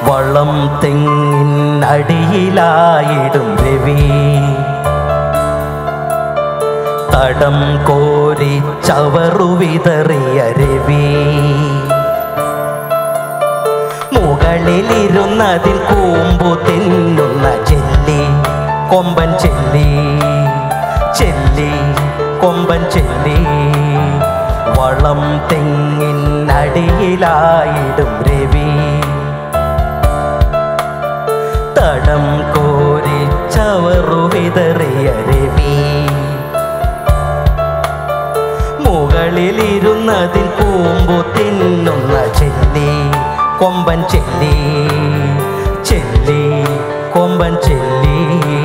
വളം തെങ്ങിൻ അടിയിലായിടും രവി തടം കോരി ചവറു വിതറിയ രവി മുകളിലിരുന്നതിൽ കൂമ്പു തിന്നുന്ന ചെല്ലി കൊമ്പൻ ചെല്ലി ചെല്ലി കൊമ്പൻ ചെല്ലി വളം തെങ്ങിൻ അടിയിലായിടും രവി തടം കോരി ചവറു വിതറിയ രവി മുകളിലിരുന്നതിൽ കൂമ്പു തിന്നുന്ന ചെല്ലി കൊമ്പൻ ചെല്ലി ചെല്ലി കൊമ്പൻ ചെല്ലി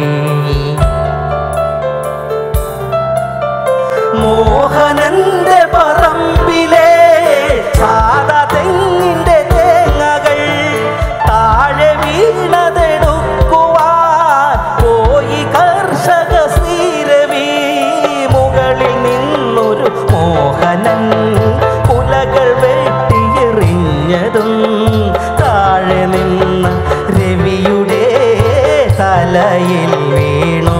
മോഹനന്റെ പറമ്പിലെ സാദാ തെങ്ങിന്റെ തേങ്ങകൾ താഴെ വീണതെടുക്കുവാൻ പോയി കർഷക ശ്രീരവി മുകളിൽ നിന്നൊരു മോഹനൻ കുലകൾ വെട്ടിയെറിഞ്ഞതും താഴെ നിന്ന രവിയുടെ തലയിൽ വീണു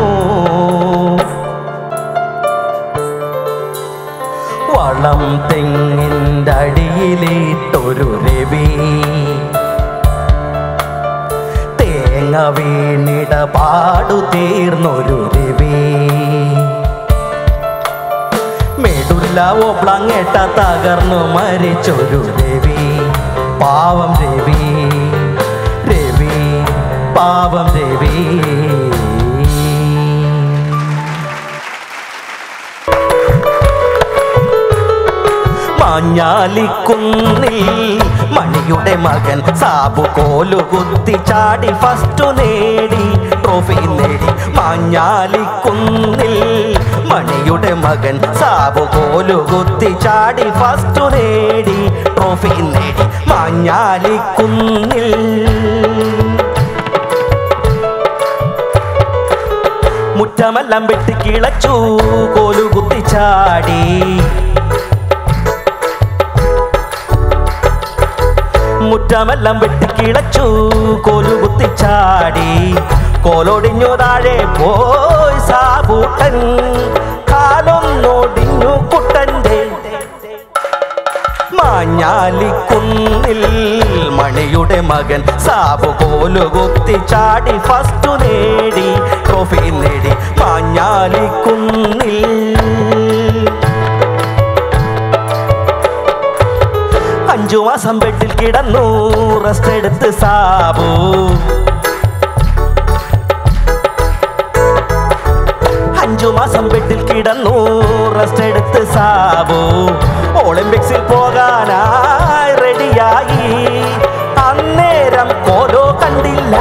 വളം തെങ്ങിൻ്റെ അടിയിലിട്ടൊരു രവി തേങ്ങ വീണിട പാടു തീർന്നൊരു രവി മെടുല്ല ഒബ്ലങ്ങേട്ട തകർന്നു മരിച്ചൊരു രവി പാവം രവി രവി പാവം രവി മാഞ്ഞാലിക്കുന്നിൽ മണിയുടെ മകൻ സാബു കോലു കുത്തി ചാടി ഫസ്റ്റു നേടി ട്രോഫി നേടി മാഞ്ഞാലിക്കുന്നിൽ മണിയുടെ മകൻ സാബു കോലു കുത്തി ചാടി ഫസ്റ്റു നേടി ട്രോഫി നേടി മാഞ്ഞാലിക്കുന്നിൽ മുറ്റമെല്ലാം വെട്ടി കിളച്ചു കോലു കുത്തിച്ചാടി മുറ്റമെല്ലാം വെട്ടി കിളച്ചു കോലു കുത്തിച്ചാടി കോലൊടിഞ്ഞു താഴെ പോയി സാബൂട്ടൻ കാലൊന്നൊടിഞ്ഞു കുട്ടൻ്റെ മാഞ്ഞാലിക്കുന്നിൽ മണിയുടെ മകൻ സാബു കോലു കുത്തി ചാടി ഫസ്റ്റു നേടി ട്രോഫി നേടി മാഞ്ഞാലിക്കുന്നിൽ അഞ്ചു മാസം ബെഡിൽ കിടന്നു റെസ്റ്റ് എടുത്ത് സാബു അഞ്ചു മാസം ബെഡിൽ കിടന്നു റെസ്റ്റ് എടുത്ത് സാബു ഒളിമ്പിക്സിൽ പോകാനായി റെഡിയായി അന്നേരം കോലോ കണ്ടില്ല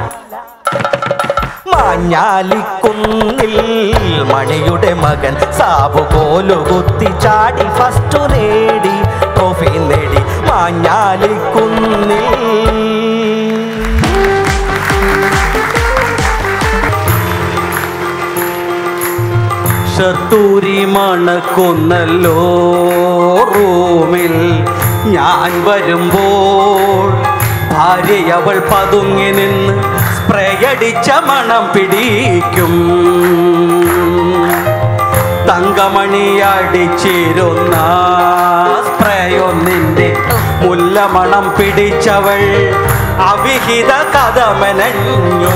മാഞ്ഞാലിക്കുന്നിൽ മണിയുടെ മകൻ സാബു കോലു കുത്തി ചാടി ഫസ്റ്റു നേടി ട്രോഫി നേടി മാഞ്ഞാലിക്കുന്നിൽ ഷത്തൂരി മണക്കുന്നല്ലോ റൂമിൽ ഞാൻ വരുമ്പോൾ ഭാര്യ അവൾ പതുങ്ങി നിന്ന് സ്പ്രേ അടിച്ച മണം പിടിക്കും തങ്കമണി അടിച്ചിരുന്ന സ്പ്രേയൊന്നിൻ്റെ മുല്ലമണം പിടിച്ചവൾ അവിഹിത കഥമനഞ്ഞോ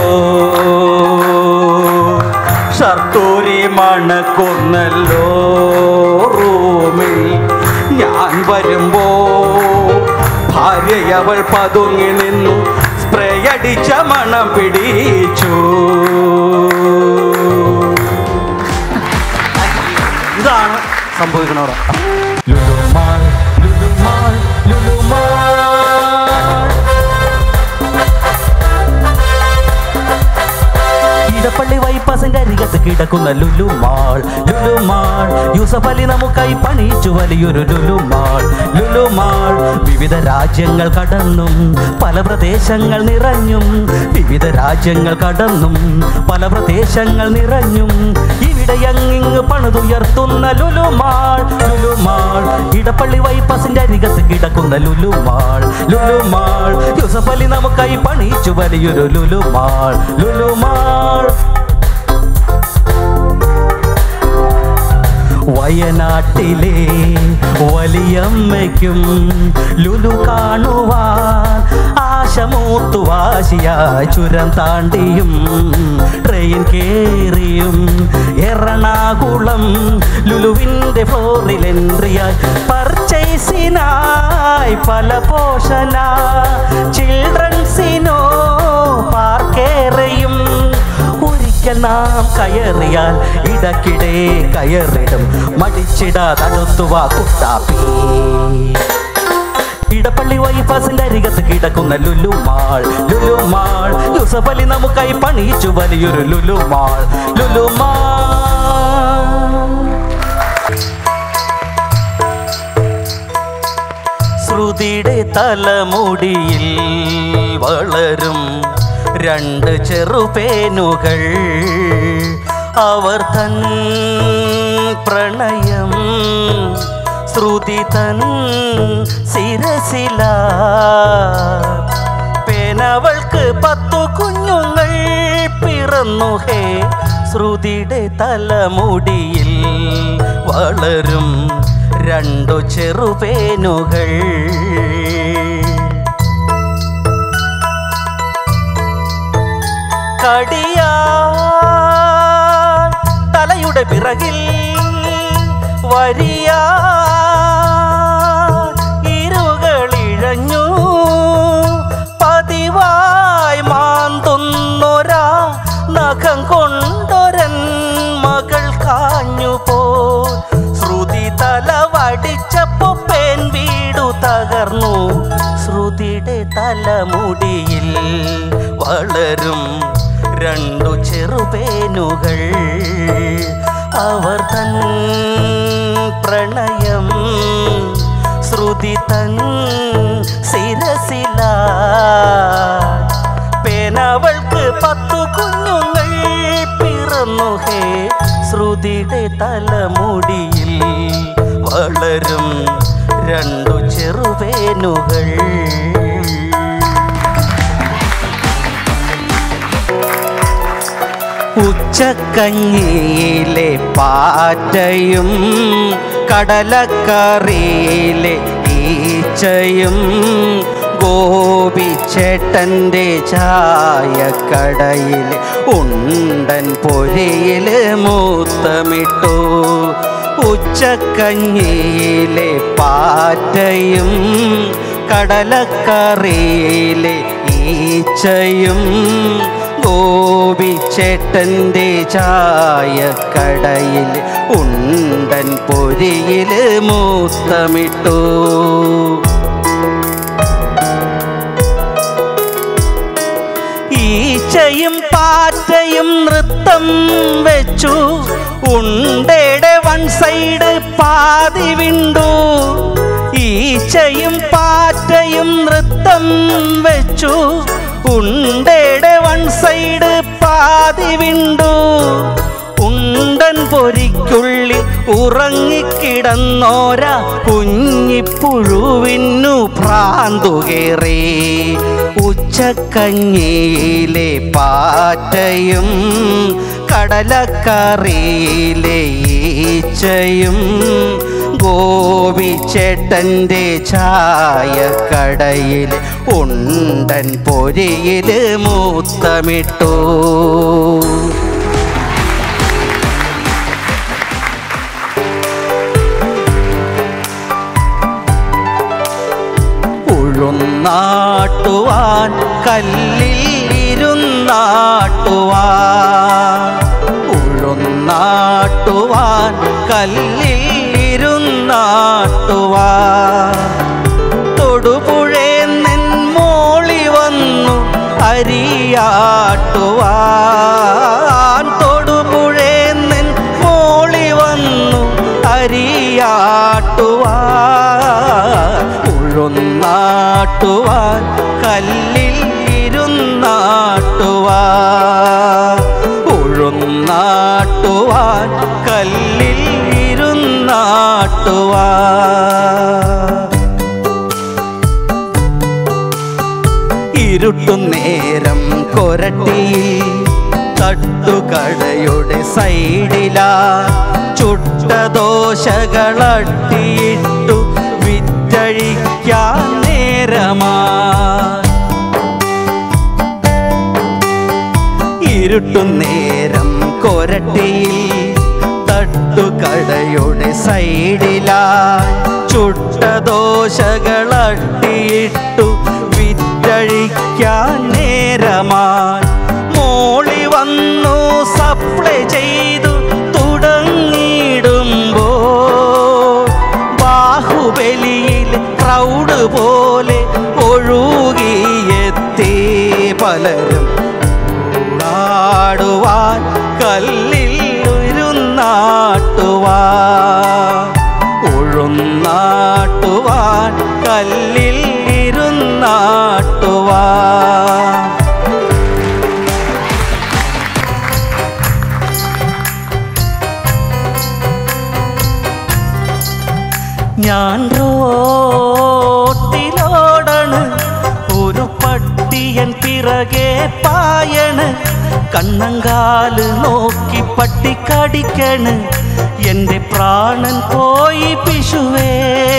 ഷർട്ടൂരി മണക്കുന്നല്ലോ റൂമിൽ ഞാൻ വരുമ്പോ ഭാര്യ അവൾ പതുങ്ങി നിന്നു സ്പ്രേ അടിച്ച മണം പിടിച്ചു ഇതാണ് സംഭവിക്കണവിടെ ലുലുമാൾ ലുലുമാൾ ലുലുമാൾ ഇടപ്പള്ളി വൈപ്പാസിന്റെ അരികത്ത് കിടക്കുന്ന ലുലുമാൾ ലുലുമാൾ യൂസഫ് അലി നമുക്കായി പണിയിച്ചു വലിയൊരു ലുലുമാൾ ലുലുമാൾ വിവിധ രാജ്യങ്ങൾ കടന്നും പല പ്രദേശങ്ങൾ നിറഞ്ഞും വിവിധ രാജ്യങ്ങൾ കടന്നും പല പ്രദേശങ്ങൾ നിറഞ്ഞും ഇവിടെ അങ്ങിങ്ങ പണിതുയർത്തുന്ന ലുലുമാൾ ലുലുമാൾ ഇടപ്പള്ളി വൈപ്പസിന്റെ അരികത്ത് കിടക്കുന്ന ലുലുമാൾ ലുലുമാൾ യൂസഫ് അലി നമുക്കായി പണിയിച്ചു വലിയൊരു ലുലുമാൾ ലുലുമാൾ വയനാട്ടിലെ വലിയമ്മയ്ക്കും ലുലു കാണുവാൻ ആശമൂത്തു വാശിയായി ചുരം താണ്ടിയും ട്രെയിൻ കേറിയും എറണാകുളം ലുലുവിൻ്റെ ഫ്ലോറിൽ എൻട്രിയായി പർച്ചേസിനായി പല പോഷന ചിൽഡ്രൻസിനോ പാർക്കേറെയും ഒരിക്കൽ നാം കയറിയാൽ ഇടക്കിടെ കയറിടും മടിച്ചിടാതടുത്തുവാ കുട്ടാപ്പി ഇടപ്പള്ളി വൈഫാസിന്റെ അരികത്ത് കിടക്കുന്ന ലുലുമാൾ ലുലുമാൾ യൂസഫ് അലി നമുക്കായി പണിയിച്ചു വലിയൊരു ലുലുമാൾ ലുലുമാൾ ശ്രുതിയുടെ തലമുടിയിൽ വളരും രണ്ട് ചെറുപേനുകൾ അവർ തൻ പ്രണയം ശ്രുതി തൻ ശിരസില പേനവൾക്ക് പത്തു കുഞ്ഞുങ്ങൾ പിറന്നു ഹേ ശ്രുതിയുടെ തലമുടിയിൽ വളരും രണ്ടു ചെറുപേനുകൾ കടിയാ തലയുടെ പിറകിൽ വരിയാ ഇരുകളിഴഞ്ഞു പതിവായി മാന്തുന്നൊരാ നഖം കൊണ്ടൊരൻ മകൾ കാഞ്ഞു പോ ശ്രുതി തല വടിച്ചപ്പോ പേൻ വീടു തകർന്നു ശ്രുതിയുടെ തലമുടിയിൽ വളരും രണ്ടു ചെറുപേനുകൾ അവർ തൻ പ്രണയം ശ്രുതി തൻ ശിരസില പേനവൾക്ക് പത്തു കുഞ്ഞുങ്ങൾ പിറന്നു ഹേ ശ്രുതിയുടെ തലമുടിയിൽ വളരും രണ്ടു ചെറുപേനുകൾ ഉച്ചക്കഞ്ഞിയിലെ പാറ്റയും കടലക്കറിയിലെ ഈച്ചയും ഗോപിച്ചേട്ടൻ്റെ ചായക്കടയിലെ ഉണ്ടൻ പൊരിയിൽ മൂത്തമിട്ടു ഉച്ചക്കഞ്ഞിയിലെ പാറ്റയും കടലക്കറിയിലെ ഈച്ചയും ഗോപിച്ചേട്ടൻ്റെ ചായക്കടയിൽ ഉണ്ടൻ പൊരിയിൽ മൂത്തമിട്ടു ഈച്ചയും പാറ്റയും നൃത്തം വെച്ചു ഉണ്ടയുടെ വൺ സൈഡ് പാതി വിണ്ടു ഈച്ചയും പാറ്റയും നൃത്തം വെച്ചു ഉണ്ടയുടെ വൺ സൈഡ് പാതി വിണ്ടു ഉണ്ടൻ പൊരിക്കുള്ളിൽ ഉറങ്ങിക്കിടന്നോര കുഞ്ഞിപ്പുഴുവിന്നു ഭ്രാന്തുകേറി ഉച്ചക്കഞ്ഞിയിലെ പാറ്റയും കടലക്കറിയിലെ ഈച്ചയും ഗോപിച്ചേട്ടൻ്റെ ചായക്കടയിൽ ഉണ്ടൻ പൊരിയിൽ മൂത്തമിട്ടു ഉഴുന്നാട്ടുവാൻ കല്ലിൽ ഇരുന്നാട്ടുവാൻ ഉഴുന്നാട്ടുവാൻ കല്ലിൽ ഇരുന്നാട്ടുവാൻ തൊടുപുഴേന്നൻ മോളി വന്നു അരിയാട്ടുവാൻ തൊടുപുഴേന്നൻ മോളി വന്നു അരിയാട്ടുവാൻ ഉഴുന്നാട്ടുവാൻ കല്ലിൽ ഇരുന്നാട്ടുവാൻ ഉഴുന്നാട്ടുവാൻ ഉരുളാടുവാൻ കല്ലിൽ ഇരുന്നാട്ടുവാൻ ഇരുട്ടും നേരം കൊരട്ടിയിൽ തട്ടുകടയുടെ സൈഡിലാ ചുട്ട ദോശകളട്ടിയിട്ടു വിറ്റഴിക്കാൻ നേരമാ ഇരുട്ടും നേരം കൊരട്ടിയിൽ തട്ടുകടയുടെ സൈഡിലാ ചുട്ട ദോശകളട്ടിയിട്ടു വിറ്റഴിക്കാൻ നേരമായി മോളി വന്നു സപ്ലൈ ചെയ്തു തുടങ്ങിയിടുമ്പോ ബാഹുബലിയിൽ ക്രൗഡ് പോലെ ഒഴുകിയെത്തി പലരും ഉരുളാടുവാൻ കല്ലിൽ ഇരുന്നാട്ടുവാൻ ഉഴുന്നാട്ടുവാൻ കല്ലിൽ ഇരുന്നാട്ടുവാൻ ഞാൻ റോട്ടിലോടണ് ഒരു പട്ടിയൻ പിറകെ പായണ് കണ്ണങ്കാല് നോക്കി പട്ടി കടിക്കണ് എൻ്റെ പ്രാണൻ പോയി പിശുവേ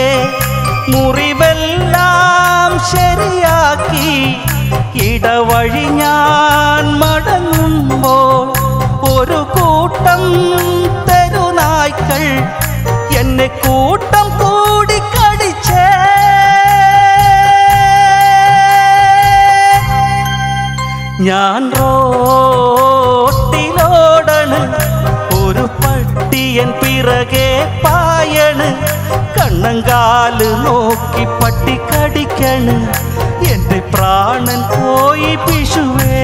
മുറിവെല്ലാം ശരിയാക്കി ഇടവഴി ഞാൻ മടങ്ങുമ്പോൾ ഒരു കൂട്ടം തെരുനായ്ക്കൾ എന്നെ കൂട്ടം കൂടി കടിച്ചേ ഞാൻ റോട്ടിലോടണ് ഒരു പട്ടിയൻ പിറകെ പായണ് കണ്ണങ്കാല് നോക്കി പട്ടി കടിക്കണ് എൻ്റെ പ്രാണൻ പോയി പിശുവേ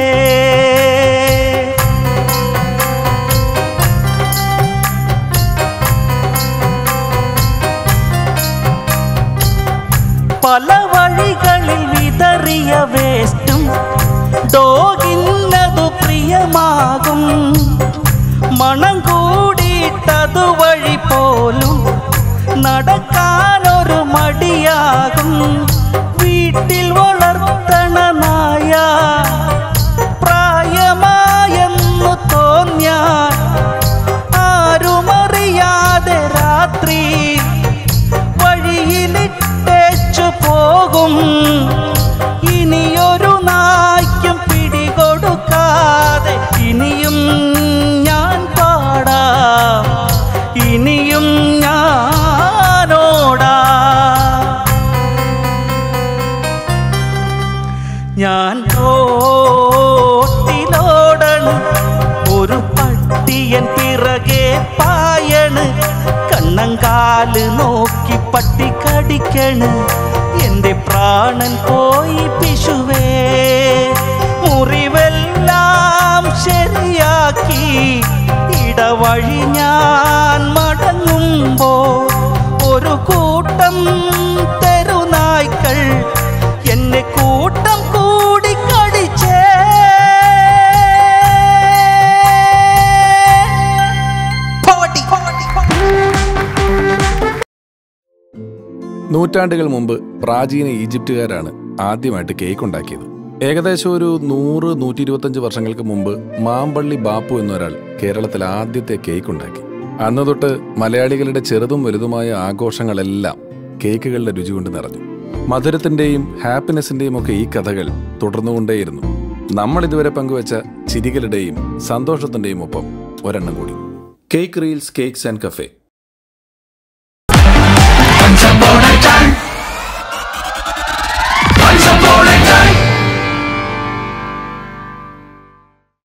പല വഴികളിൽ വിതറിയ വേസ്റ്റും ഡോഗിന്നതു പ്രിയമാകും മണം കൂടിയിട്ടതു വഴി പോലും നടക്കാനൊരു മടിയാകും വീട്ടിൽ വളർത്തണ നായ പ്രായമായെന്നു തോന്നിയാൽ ആരുമറിയാതെ രാത്രി വഴിയിലിട്ടേച്ചു പോകും ഇനിയൊരു നായ്ക്കും പിടികൊടുക്കാതെ ഇനിയും ഞാൻ പാടാം ഇനിയും ഞാനോടാ ഞാൻ റോട്ടിലോടണ് ഒരു പട്ടിയൻ പിറകെ പായണ് കണ്ണങ്കാല് നോക്കി പട്ടി കടിക്കണ് എൻ്റെ പ്രാണൻ പോയി പിശുവേ മുറിവെല്ലാം ശരിയാക്കി ഇടവഴി ഞാൻ മടങ്ങുമ്പോൾ ഒരു കൂട്ടം തെരുനായ്ക്കൾ എന്നെ കൂട്ടം കൂടി കടിച്ചേ നൂറ്റാണ്ടുകൾ മുമ്പ് പ്രാചീന ഈജിപ്തുകാരാണ് ആദ്യമായിട്ട് കേക്ക് ഉണ്ടാക്കിയത് ഏകദേശം ഒരു നൂറ് നൂറ്റി ഇരുപത്തഞ്ച് വർഷങ്ങൾക്ക് മുമ്പ് മാമ്പള്ളി ബാപ്പു എന്നൊരാൾ കേരളത്തിൽ ആദ്യത്തെ കേക്ക് ഉണ്ടാക്കി അന്ന് തൊട്ട് മലയാളികളുടെ ചെറുതും വലുതുമായ ആഘോഷങ്ങളെല്ലാം കേക്കുകളുടെ രുചി കൊണ്ട് നിറഞ്ഞു മധുരത്തിന്റെയും ഹാപ്പിനെസിന്റെയും ഒക്കെ ഈ കഥകൾ തുടർന്നുകൊണ്ടേയിരുന്നു നമ്മൾ ഇതുവരെ പങ്കുവച്ച ചിരികളുടെയും സന്തോഷത്തിന്റെയും ഒപ്പം ഒരെണ്ണം കൂടി cake reels cakes and cafe